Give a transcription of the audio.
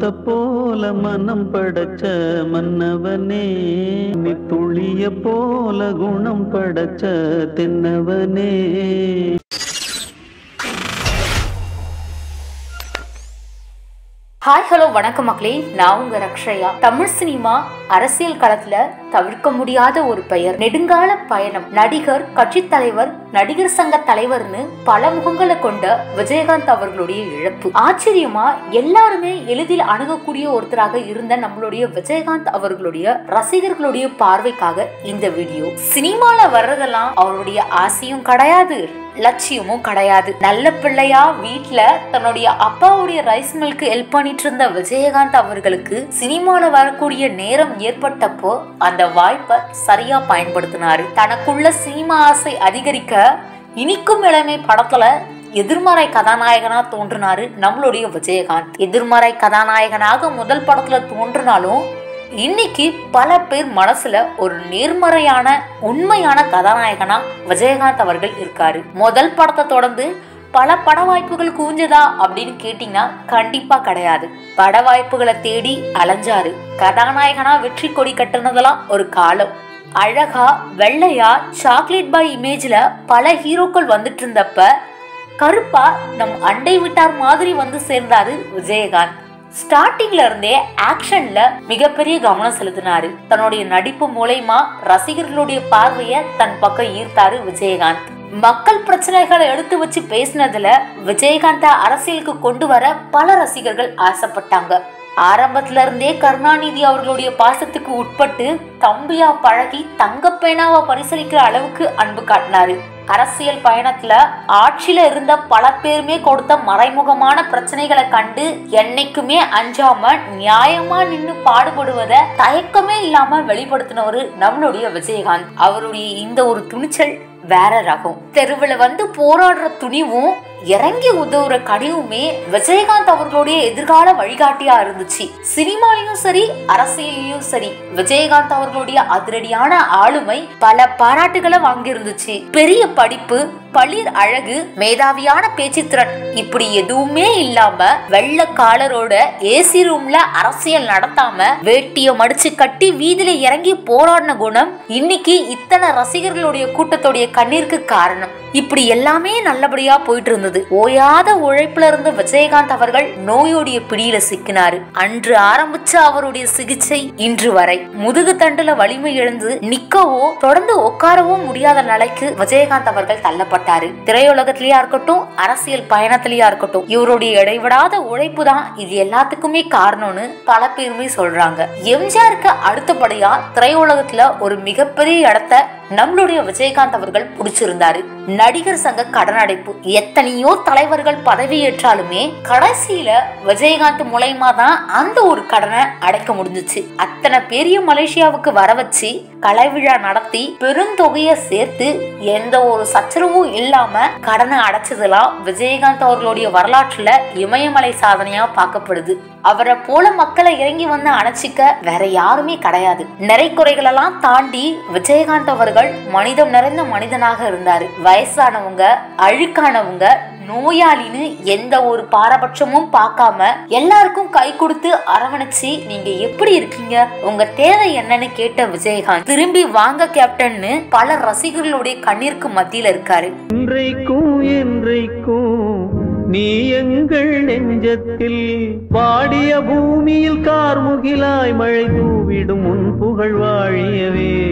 முத்த போல மனம் படைச்ச மன்னவனே நீ துளிய போல குணம் படைச்ச தென்னவனே ஹாய் ஹலோ வணக்கம் மக்களே நான் உங்க ரக்ஷயா தமிழ் சினிமா அரசியல் களத்துல தவிர்க்க முடியாத ஒரு பெயர் நெடுங்கால பயணம் நடிகர் கட்சி தலைவர் நடிகர் சங்க தலைவர்னு பல முகங்களை கொண்ட விஜயகாந்த் அவர்களுடைய இழப்பு ஆச்சரியமா எல்லாருமே எளிதில் அணுகக்கூடிய ஒருத்தராக இருந்த நம்மளுடைய விஜயகாந்த் அவர்களுடைய ரசிகர்களுடைய பார்வைக்காக இந்த வீடியோ சினிமால வர்றதெல்லாம் அவருடைய ஆசையும் கிடையாது லட்சியமும் கிடையாது நல்ல பிள்ளையா வீட்ல தன்னுடைய அப்பாவுடைய ரைஸ் மில்க்கு ஹெல்ப் பண்ணிட்டு இருந்த விஜயகாந்த் அவர்களுக்கு சினிமால வரக்கூடிய நேரம் ஏற்பட்டப்போ அந்த வாய்ப்பை சரியா பயன்படுத்தினாரு தனக்குள்ள சினிமா ஆசை அதிகரிக்க இனிக்கும் இளமை படத்துல எதிர்மறை கதாநாயகனா தோன்றினாரு நம்மளுடைய விஜயகாந்த் எதிர்மறை கதாநாயகனாக முதல் படத்துல தோன்றினாலும் இன்னைக்கு பல பேர் மனசுல ஒரு நேர்மறையான உண்மையான கதாநாயகனா விஜயகாந்த் அவர்கள் இருக்காரு முதல் படத்தை தொடர்ந்து பல பட வாய்ப்புகள் குவிஞ்சதா அப்படின்னு கேட்டீங்கன்னா கண்டிப்பா கிடையாது பட வாய்ப்புகளை தேடி அலைஞ்சாரு கதாநாயகனா வெற்றி கொடி கட்டுனதெல்லாம் ஒரு காலம் அழகா வெள்ளையா சாக்லேட் பாய் இமேஜ்ல பல ஹீரோக்கள் வந்துட்டு இருந்தப்ப கருப்பா நம் அண்டை விட்டார் மாதிரி வந்து சேர்ந்தாரு விஜயகாந்த் ஸ்டார்டிங்ல இருந்தே ஆக்ஷன்ல மிகப்பெரிய கவனம் செலுத்தினாரு தன்னுடைய நடிப்பு மூலயமா ரசிகர்களுடைய பார்வைய தன் பக்கம் ஈர்த்தாரு விஜயகாந்த் மக்கள் பிரச்சனைகளை எடுத்து வச்சு பேசினதுல விஜயகாந்த அரசியலுக்கு கொண்டு வர பல ரசிகர்கள் ஆசைப்பட்டாங்க ஆரம்பத்துல இருந்தே கருணாநிதி அவர்களுடைய பாசத்துக்கு உட்பட்டு தம்பியா பழகி தங்கப்பேனாவை பரிசளிக்கிற அளவுக்கு அன்பு காட்டினாரு அரசியல் பயணத்துல ஆட்சியில இருந்த பல பேருமே கொடுத்த மறைமுகமான பிரச்சனைகளை கண்டு என்னைக்குமே அஞ்சாம நியாயமா நின்னு பாடுபடுவத தயக்கமே இல்லாம வெளிப்படுத்தினவரு நம்மளுடைய விஜயகாந்த் அவருடைய இந்த ஒரு துணிச்சல் வேற ரகம் தெருவுல வந்து போராடுற துணிவும் இறங்கி உதவுற கனிவுமே விஜயகாந்த் அவர்களுடைய எதிர்கால வழிகாட்டியா இருந்துச்சு சினிமாலையும் சரி அரசியலையும் சரி விஜயகாந்த் அவர்களுடைய அதிரடியான ஆளுமை பல பாராட்டுகளை வாங்கியிருந்துச்சு பெரிய படிப்பு பளிர் அழகு மேதாவியான பேச்சு திறன் இப்படி எதுவுமே இல்லாம வெள்ள காலரோட ஏசி ரூம்ல அரசியல் நடத்தாம வேட்டிய மடிச்சு கட்டி வீதியில இறங்கி போராடின குணம் இன்னைக்கு இத்தனை ரசிகர்களுடைய கூட்டத்துடைய கண்ணீருக்கு காரணம் இப்படி எல்லாமே நல்லபடியா போயிட்டு இருந்தது ஓயாத உழைப்புல இருந்த விஜயகாந்த் அவர்கள் நோயுடைய பிடியில சிக்கினாரு அன்று ஆரம்பிச்ச அவருடைய சிகிச்சை இன்று வரை முதுகு தண்டுல வலிமை இழந்து நிக்கவோ தொடர்ந்து உட்காரவோ முடியாத நிலைக்கு விஜயகாந்த் அவர்கள் தள்ளப்பட்டாரு திரையுலகத்திலயா இருக்கட்டும் அரசியல் பயணத்திலயா இருக்கட்டும் இவருடைய இடைவிடாத உழைப்பு தான் இது எல்லாத்துக்குமே காரணம்னு பல பேருமே சொல்றாங்க எம்ஜிஆருக்கு அடுத்தபடியா திரையுலகத்துல ஒரு மிகப்பெரிய இடத்த நம்மளுடைய விஜயகாந்த் அவர்கள் பிடிச்சிருந்தாரு நடிகர் சங்க கடன் அடைப்பு எத்தனையோ தலைவர்கள் பதவியேற்றாலுமே கடைசியில விஜயகாந்த் மூலயமா தான் அந்த ஒரு கடனை அடைக்க முடிஞ்சுச்சு அத்தனை பெரிய மலேசியாவுக்கு வர வச்சு கலை விழா நடத்தி பெருந்தொகையை சேர்த்து எந்த ஒரு சச்சரவும் இல்லாம கடனை அடைச்சதெல்லாம் விஜயகாந்த் அவர்களுடைய வரலாற்றுல இமயமலை சாதனையா பார்க்கப்படுது அவரை போல மக்களை இறங்கி வந்து அணைச்சிக்க வேற யாருமே கிடையாது நிறை குறைகளெல்லாம் தாண்டி விஜயகாந்த் அவர்கள் மனிதம் நிறைந்த மனிதனாக இருந்தாரு வயசானவங்க அழுக்கானவங்க நோயாளின்னு எந்த ஒரு பாரபட்சமும் பார்க்காம எல்லாருக்கும் கை கொடுத்து அரவணைச்சு நீங்க எப்படி இருக்கீங்க உங்க தேவை என்னன்னு கேட்ட விஜயகாந்த் திரும்பி வாங்க கேப்டன்னு பல ரசிகர்களுடைய கண்ணீருக்கு மத்தியில இருக்காரு இன்றைக்கும் என்றைக்கும் நீ எங்கள் நெஞ்சத்தில் வாடிய பூமியில் கார்முகிலாய் மழை தூவிடும் உன் புகழ் வாழியவே